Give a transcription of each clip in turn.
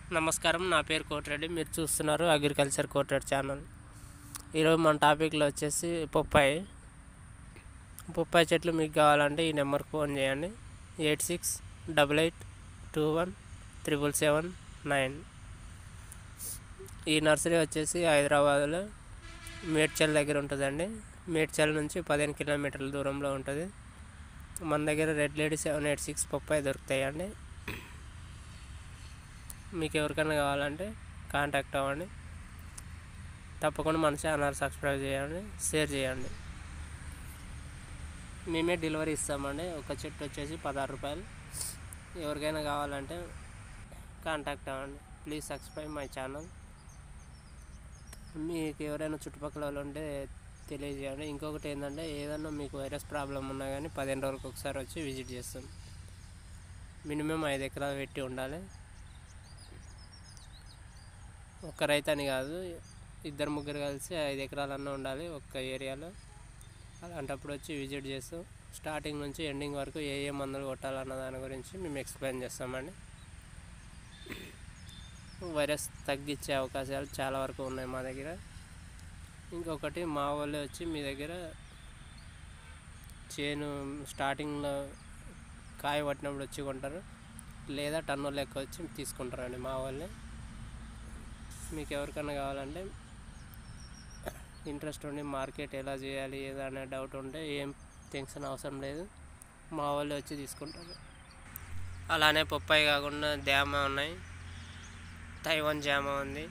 నమస్కారం నా పేరు కోటిరెడ్డి మీరు చూస్తున్నారు అగ్రికల్చర్ కోటిరెడ్డి ఛానల్ ఈరోజు మన టాపిక్లో వచ్చేసి పొప్పాయి పొప్పాయి చెట్లు మీకు కావాలంటే ఈ నెంబర్కి ఫోన్ చేయండి eight six double eight two one triple seven nine ఈ నర్సరీ వచ్చేసి హైదరాబాద్లో మేడ్చల్ దగ్గర ఉంటుందండి మేడ్చల్ నుంచి పదిహేను కిలోమీటర్ల దూరంలో ఉంటుంది మన దగ్గర red lady seven eight six పొప్పాయి దొరుకుతాయండి మీకు ఎవరికైనా కావాలంటే కాంటాక్ట్ అవ్వండి తప్పకుండా మన ఛానల్ సబ్స్క్రైబ్ చేయండి షేర్ చేయండి మేమే డెలివరీ ఇస్తామండి ఒక చెట్టు వచ్చేసి పదహారు రూపాయలు ఎవరికైనా కావాలంటే కాంటాక్ట్ అవ్వండి ప్లీజ్ సబ్స్క్రైబ్ మై ఛానల్ మీకు ఎవరైనా చుట్టుపక్కల వాళ్ళు ఉంటే తెలియజేయండి ఇంకొకటి ఏంటంటే ఏదన్నా మీకు వైరస్ ప్రాబ్లం ఉన్నా కానీ పదిహేను రోజులకు ఒకసారి వచ్చి విజిట్ చేస్తాం మినిమం ఐదు ఎకరాలు పెట్టి ఉండాలి ఒక్క రైతు అని కాదు ఇద్దరు ముగ్గురు కలిసి ఐదు ఎకరాలన్నా ఉండాలి ఒక్క ఏరియాలో అలాంటప్పుడు వచ్చి విజిట్ చేస్తూ స్టార్టింగ్ నుంచి ఎండింగ్ వరకు ఏ ఏ మందులు కొట్టాలన్న దాని గురించి మేము ఎక్స్ప్లెయిన్ చేస్తామండి వైరస్ తగ్గించే అవకాశాలు చాలా వరకు ఉన్నాయి మా దగ్గర ఇంకొకటి మా వాళ్ళే వచ్చి మీ దగ్గర చేను స్టార్టింగ్లో కాయ పట్టినప్పుడు వచ్చి కొంటారు లేదా టన్ను లెక్క వచ్చి తీసుకుంటారండి మా వాళ్ళే మీకు ఎవరికైనా కావాలంటే ఇంట్రెస్ట్ ఉండి మార్కెట్ ఎలా చేయాలి ఏదా అనే డౌట్ ఉంటే ఏం టెన్షన్ అవసరం లేదు మా వాళ్ళు వచ్చి తీసుకుంటారు అలానే పొప్పాయి కాకుండా జామ ఉన్నాయి తైవాన్ జామ ఉంది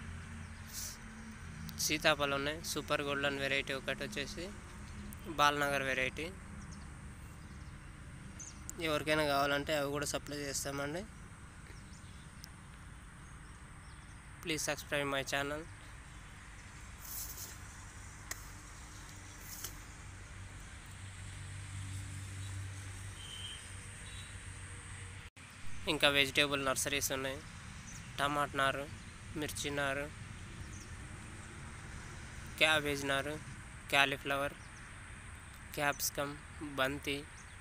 సీతాఫలం ఉన్నాయి సూపర్ గోల్డెన్ వెరైటీ ఒకటి వచ్చేసి బాలనగర్ వెరైటీ ఎవరికైనా కావాలంటే అవి కూడా సప్లై చేస్తామండి ప్లీజ్ సబ్స్క్రైబ్ మై ఛానల్ ఇంకా వెజిటేబుల్ నర్సరీస్ ఉన్నాయి టమాటా నారు మిర్చి నారు క్యాబేజ్ నారు క్యాలీఫ్లవర్ క్యాప్సికమ్ బంతి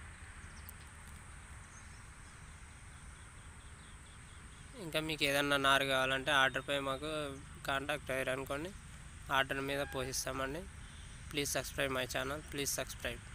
ఇంకా మీకు ఏదన్నా నారు కావాలంటే ఆర్డర్పై మాకు కాంటాక్ట్ అయ్యారు అనుకోండి ఆర్డర్ మీద పోషిస్తామండి please subscribe my channel please subscribe